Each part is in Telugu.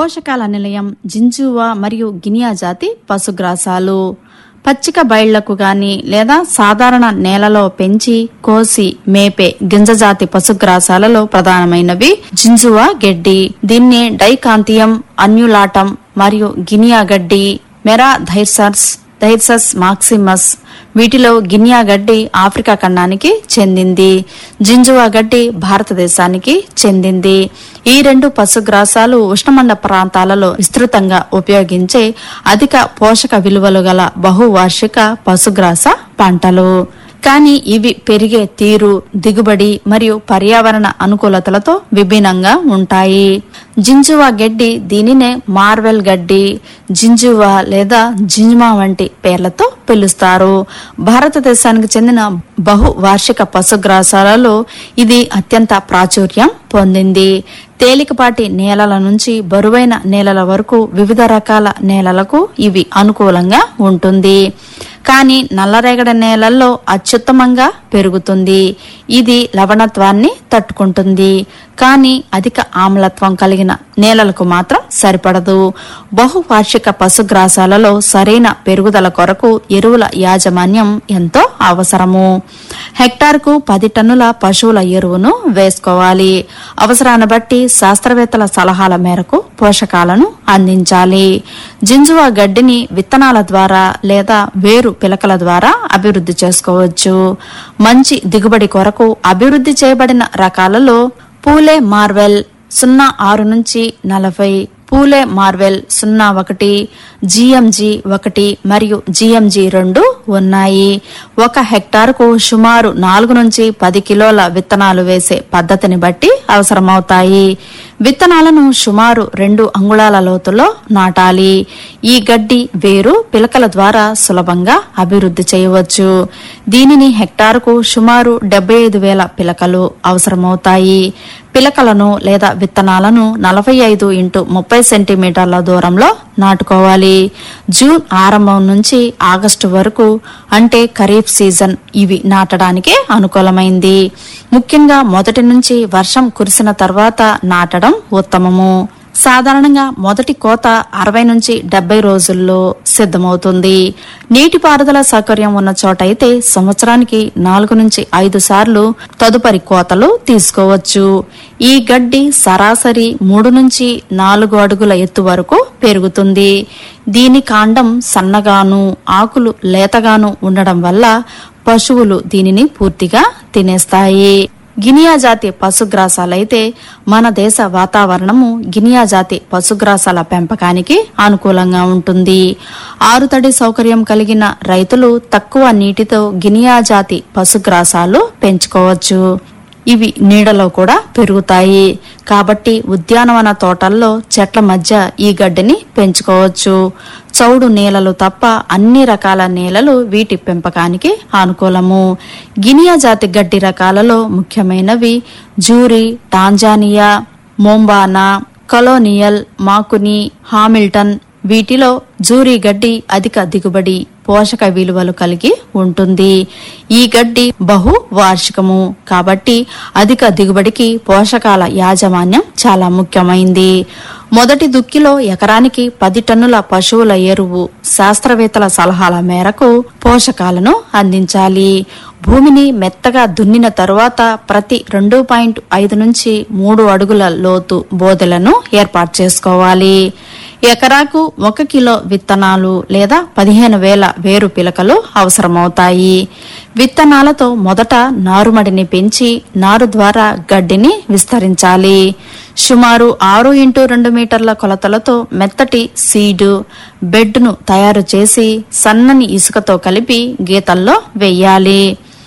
పోషకాల నిలయం జింజువా మరియు గినియా జాతి పశుగ్రాసాలు పచ్చిక బయళ్లకు గాని లేదా సాధారణ నేలలో పెంచి కోసి మేపే గింజజాతి పశుగ్రాసాలలో ప్రధానమైనవి జింజువా గడ్డి దీన్ని డైకాంతియం అన్యులాటం మరియు గినియా గడ్డి మెరా ధైర్సర్స్ ధైర్సస్ మాక్సిమస్ వీటిలో గినియా గడ్డి ఆఫ్రికా ఖండానికి చెందింది జింజువా గడ్డి భారతదేశానికి చెందింది ఈ రెండు పశుగ్రాసాలు ఉష్ణమండ ప్రాంతాలలో విస్తృతంగా ఉపయోగించే అధిక పోషక విలువలు గల బహువార్షిక పశుగ్రాస పంటలు కానీ ఇవి పెరిగే తీరు దిగుబడి మరియు పర్యావరణ అనుకూలతలతో విభిన్నంగా ఉంటాయి జింజువా గడ్డి దీనినే మార్వెల్ గడ్డి జింజువా లేదా జింజుమా వంటి పేర్లతో పిలుస్తారు భారతదేశానికి చెందిన బహు వార్షిక పశుగ్రాసాలలో ఇది అత్యంత ప్రాచుర్యం పొందింది తేలికపాటి నేలల నుంచి బరువైన నేలల వరకు వివిధ రకాల నేలలకు ఇవి అనుకూలంగా ఉంటుంది కానీ నల్లరేగడి నేలల్లో అత్యుత్తమంగా పెరుగుతుంది ఇది లవణత్వాన్ని తట్టుకుంటుంది కానీ అధిక ఆమ్లత్వం కలిగిన నేలలకు మాత్రం సరిపడదు బహువార్షిక పశుగ్రాసాలలో సరైన పెరుగుదల కొరకు ఎరువుల యాజమాన్యం ఎంతో అవసరము హెక్టార్కు పది టన్నుల పశువుల ఎరువును వేసుకోవాలి అవసరాన్ని బట్టి శాస్త్రవేత్తల సలహాల మేరకు పోషకాలను అందించాలి జింజువా గడ్డిని విత్తనాల ద్వారా లేదా వేరు పిలకల ద్వారా అభివృద్ధి చేసుకోవచ్చు మంచి దిగుబడి కొరకు అభివృద్ధి చేయబడిన రకాలలో పూలే మార్వెల్ సున్నా ఆరు నుంచి నలభై పూలే మార్వెల్ సున్నా ఒకటి జిఎంజి ఒకటి మరియు జిఎంజి రెండు ఉన్నాయి ఒక హెక్టార్కు సుమారు నాలుగు నుంచి పది కిలోల విత్తనాలు వేసే పద్ధతిని బట్టి అవసరమవుతాయి విత్తనాలను సుమారు రెండు అంగుళాల లోతులో నాటాలి ఈ గడ్డి వేరు పిలకల ద్వారా సులభంగా అభివృద్ధి చేయవచ్చు దీనిని హెక్టారుకు సుమారు డెబ్బై ఐదు వేల పిలకలు అవసరమవుతాయి పిలకలను లేదా విత్తనాలను నలభై ఐదు ఇంటూ ముప్పై సెంటీమీటర్ల దూరంలో నాటుకోవాలి జూన్ ఆరంభం నుంచి ఆగస్టు వరకు అంటే ఖరీఫ్ సీజన్ ఇవి నాటడానికి అనుకూలమైంది ముఖ్యంగా మొదటి నుంచి వర్షం కురిసిన తర్వాత నాటడం ఉత్తమము సాధారణంగా మొదటి కోత అరవై నుంచి డెబ్బై రోజుల్లో సిద్ధమవుతుంది నీటిపారుదల సౌకర్యం ఉన్న చోట అయితే సంవత్సరానికి నాలుగు నుంచి ఐదు సార్లు తదుపరి కోతలు తీసుకోవచ్చు ఈ గడ్డి సరాసరి మూడు నుంచి నాలుగు అడుగుల ఎత్తు వరకు పెరుగుతుంది దీని కాండం సన్నగాను ఆకులు లేతగాను ఉండడం వల్ల పశువులు దీనిని పూర్తిగా తినేస్తాయి గినియా జాతి పశుగ్రాసాలైతే మన దేశ వాతావరణము గినియా జాతి పశుగ్రాసాల పెంపకానికి అనుకూలంగా ఉంటుంది ఆరుతడి సౌకర్యం కలిగిన రైతులు తక్కువ నీటితో గినియా జాతి పశుగ్రాసాలు పెంచుకోవచ్చు ఇవి నీడలో కూడా పెరుగుతాయి కాబట్టి ఉద్యానవన తోటల్లో చెట్ల మధ్య ఈ గడ్డిని పెంచుకోవచ్చు చౌడు నేలలు తప్ప అన్ని రకాల నేలలు వీటి పెంపకానికి అనుకూలము గినియా జాతి గడ్డి రకాలలో ముఖ్యమైనవి జూరి టాంజానియా మోంబానా కలోనియల్ మాకుని హామిల్టన్ వీటిలో జూరీ గడ్డి అధిక దిగుబడి పోషక విలువలు కలిగి ఉంటుంది ఈ గడ్డి బహు వార్షికము కాబట్టి అధిక దిగుబడికి పోషకాల యాజమాన్యం చాలా ముఖ్యమైంది మొదటి దుక్కిలో ఎకరానికి పది టన్నుల పశువుల ఎరువు శాస్త్రవేత్తల సలహాల మేరకు పోషకాలను అందించాలి భూమిని మెత్తగా దున్నిన తరువాత ప్రతి రెండు పాయింట్ ఐదు నుంచి మూడు అడుగుల లోతు బోదెలను ఏర్పాటు చేసుకోవాలి ఎకరాకు ఒక కిలో విత్తనాలు లేదా పదిహేను వేల వేరు పిలకలు అవసరమవుతాయి విత్తనాలతో మొదట నారుమడిని పెంచి నారు ద్వారా గడ్డిని విస్తరించాలి సుమారు ఆరు ఇంటూ రెండు మీటర్ల కొలతలతో మెత్తటి సీడు బెడ్ను తయారు చేసి సన్నని ఇసుకతో కలిపి గీతల్లో వెయ్యాలి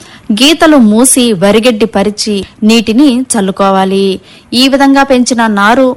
గీతలు మూసి వరిగడ్డి పరిచి నీటిని చల్లుకోవాలి ఈ విధంగా పెంచిన నారు